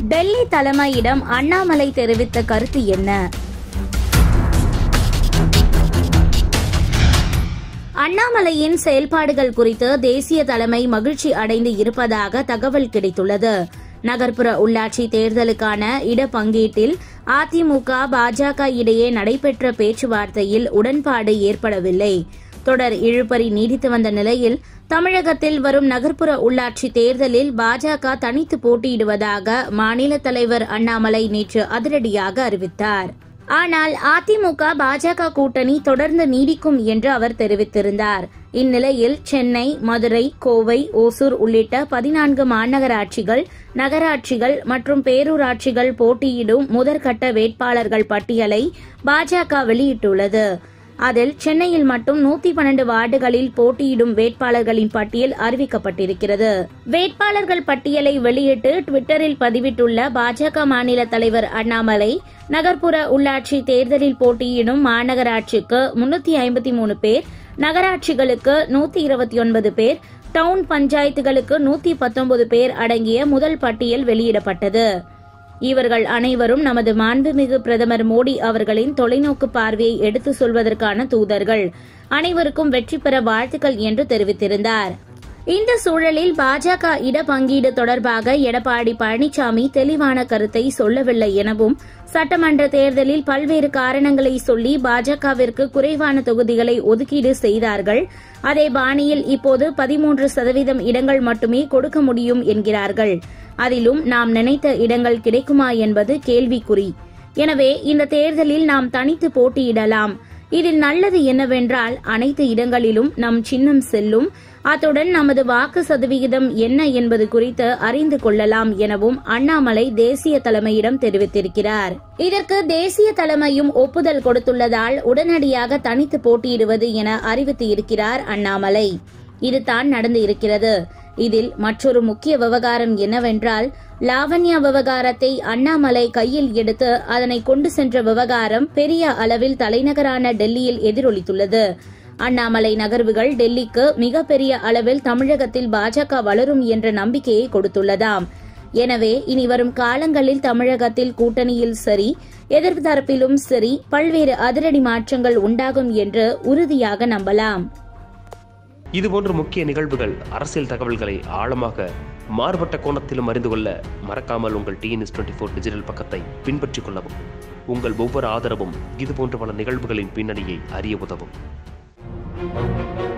டெல்லி தலைமையிடம் அண்ணாமலை தெரிவித்த கருத்து என்ன அண்ணாமலையின் செயல்பாடுகள் குறித்து தேசிய தலைமை மகிழ்ச்சி அடைந்து இருப்பதாக தகவல் கிடைத்துள்ளது நகர்ப்புற உள்ளாட்சி தேர்தலுக்கான இடப்பங்கீட்டில் அதிமுக பாஜக இடையே நடைபெற்ற பேச்சுவார்த்தையில் உடன்பாடு ஏற்படவில்லை தொடர் இழுபறி நீடித்து வந்த நிலையில் தமிழகத்தில் வரும் நகர்ப்புற உள்ளாட்சி தேர்தலில் பாஜக தனித்து போட்டியிடுவதாக மாநில தலைவர் அண்ணாமலை நேற்று அதிரடியாக அறிவித்தார் ஆனால் அதிமுக பாஜக கூட்டணி தொடர்ந்து நீடிக்கும் என்று அவர் தெரிவித்திருந்தார் இந்நிலையில் சென்னை மதுரை கோவை ஓசூர் உள்ளிட்ட பதினான்கு மாநகராட்சிகள் நகராட்சிகள் மற்றும் பேரூராட்சிகள் போட்டியிடும் முதற்கட்ட வேட்பாளர்கள் பட்டியலை பாஜக வெளியிட்டுள்ளது அதில் சென்னையில் மட்டும் நூத்தி பன்னெண்டு வார்டுகளில் போட்டியிடும் வேட்பாளர்களின் பட்டியல் அறிவிக்கப்பட்டிருக்கிறது வேட்பாளர்கள் பட்டியலை வெளியிட்டு டுவிட்டரில் பதிவிட்டுள்ள பாஜக மாநில தலைவர் அண்ணாமலை நகர்ப்புற உள்ளாட்சி தேர்தலில் போட்டியிடும் மாநகராட்சிக்கு முன்னூத்தி ஐம்பத்தி மூணு பேர் நகராட்சிகளுக்கு நூத்தி இருபத்தி ஒன்பது பேர் டவுன் பஞ்சாயத்துகளுக்கு நூத்தி பத்தொன்பது பேர் அடங்கிய முதல் பட்டியல் வெளியிடப்பட்டது இவர்கள் அனைவரும் நமது மாண்புமிகு பிரதமர் மோடி அவர்களின் தொலைநோக்கு பார்வையை எடுத்து சொல்வதற்கான தூதர்கள் அனைவருக்கும் வெற்றி பெற வாழ்த்துக்கள் என்று தெரிவித்திருந்தார் இந்த சூழலில் பாஜக இடப்பங்கீடு தொடர்பாக எடப்பாடி பழனிசாமி தெளிவான கருத்தை சொல்லவில்லை எனவும் சட்டமன்ற தேர்தலில் பல்வேறு காரணங்களை சொல்லி பாஜகவிற்கு குறைவான தொகுதிகளை ஒதுக்கீடு செய்தார்கள் அதே பாணியில் இப்போது பதிமூன்று சதவீதம் இடங்கள் மட்டுமே கொடுக்க முடியும் என்கிறார்கள் அதிலும் நாம் நினைத்த இடங்கள் கிடைக்குமா என்பது கேள்விக்குறி எனவே இந்த தேர்தலில் நாம் தனித்து போட்டியிடலாம் இதில் நல்லது என்னவென்றால் அனைத்து இடங்களிலும் நம் சின்னம் செல்லும் அத்துடன் நமது வாக்கு சதவிகிதம் என்ன என்பது குறித்து அறிந்து கொள்ளலாம் எனவும் அண்ணாமலை தேசிய தலைமையிடம் தெரிவித்திருக்கிறார் இதற்கு தேசிய தலைமையும் ஒப்புதல் கொடுத்துள்ளதால் உடனடியாக தனித்து போட்டியிடுவது என அறிவித்து இருக்கிறார் அண்ணாமலை இதுதான் நடந்து இருக்கிறது இதில் மற்றொரு முக்கிய விவகாரம் என்னவென்றால் லாவண்யா விவகாரத்தை அண்ணாமலை கையில் எடுத்து அதனை கொண்டு சென்ற விவகாரம் பெரிய அளவில் தலைநகரான டெல்லியில் எதிரொலித்துள்ளது அண்ணாமலை நகர்வுகள் டெல்லிக்கு மிகப்பெரிய அளவில் தமிழகத்தில் பாஜக வளரும் என்ற நம்பிக்கையை கொடுத்துள்ளதாம் எனவே இனி வரும் காலங்களில் தமிழகத்தில் கூட்டணியில் சரி எதிர்த்தரப்பிலும் சரி பல்வேறு அதிரடி மாற்றங்கள் உண்டாகும் என்று உறுதியாக நம்பலாம் இதுபோன்ற முக்கிய நிகழ்வுகள் அரசியல் தகவல்களை ஆழமாக மாறுபட்ட கோணத்திலும் அறிந்து கொள்ள மறக்காமல் உங்கள் டிஎன்எஸ் டுவெண்ட்டி ஃபோர் டிஜிட்டல் பக்கத்தை பின்பற்றிக் கொள்ளவும் உங்கள் ஒவ்வொரு ஆதரவும் இதுபோன்ற பல நிகழ்வுகளின் பின்னணியை அறிய உதவும்